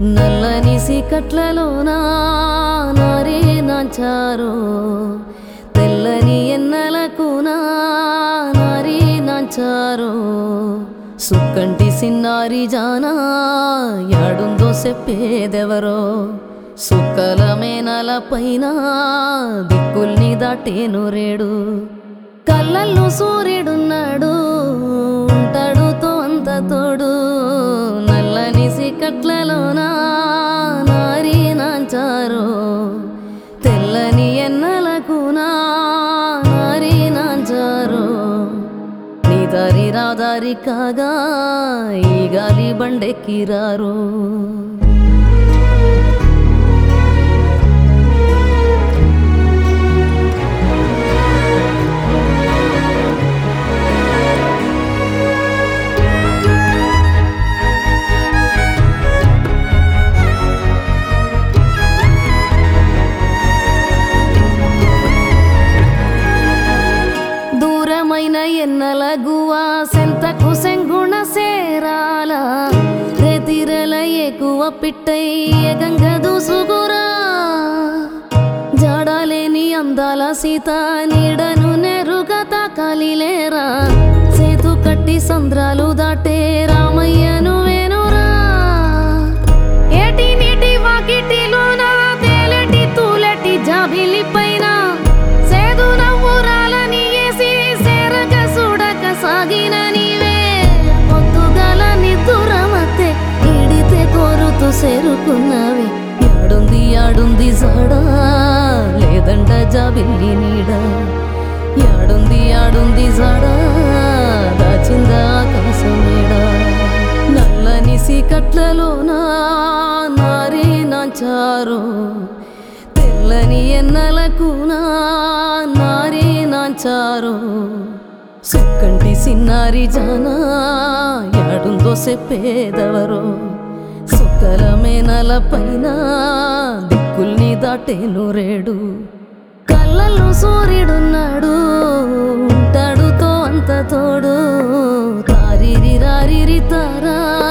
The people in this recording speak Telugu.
నల్లని సీకట్లలోనా నారే నాంచారో తెల్లని ఎన్నెలకునా నారీ నాంచారో సుక్కంటి సిన్నారి జానా యాడుందో చెప్పేదెవరో సుక్కల మేనల పైన దిక్కుల్ని దాటేను రేడు కళ్ళల్లో సూర్యుడున్నాడు ఉంటాడు తో అంత తోడు నల్లని సికట్లలోనా నారీ నాంచారో తెల్లని ఎన్నెలకునా నారీ నాంచారో నీ దారి రాదారి కాగా ఈ గాలి బండెక్కిరారు దూరమైన ఎన్నల గువా సెంతకు సెంగుణ సేరాల రెతిరల ఎక్కువ పిట్టై గంగ దూసుగురా జాడలేని అందాల సీత నీడను నెరుగా తాకాలిలేరా సేతు కట్టి సంద్రాలు దాటే రామయ్యను వేనురా ఏటి నీటి వాకిటిలోన తేలటి తూలటి జాబిలి పైన సేదు నవ్వురాలని ఏసి సేరక చూడక సాగిన నీవే పొద్దుగల నిద్దురమతే ఈడితే కోరుతూ సేరుకున్నావే యాడుంది యాడుంది జాడా లేదంట జాబిల్లి నీడ యాడుంది యాడుంది జాడా దాచిందా ఆకాశమేడ నల్లని సీకట్లలోనా నారీ నాంచారు తెల్లని ఎన్నెలకునా నారీ నాంచారు సుక్కంటి సిన్నారి జానా యాడుందో చెప్పేదెవరో సుక్కల మేనల పైన దిక్కుల్ని దాటేను రేడు కళ్ళల్లో సూర్యుడున్నాడు ఉంటాడు తో అంత తోడు తారిరి రారిరి తారా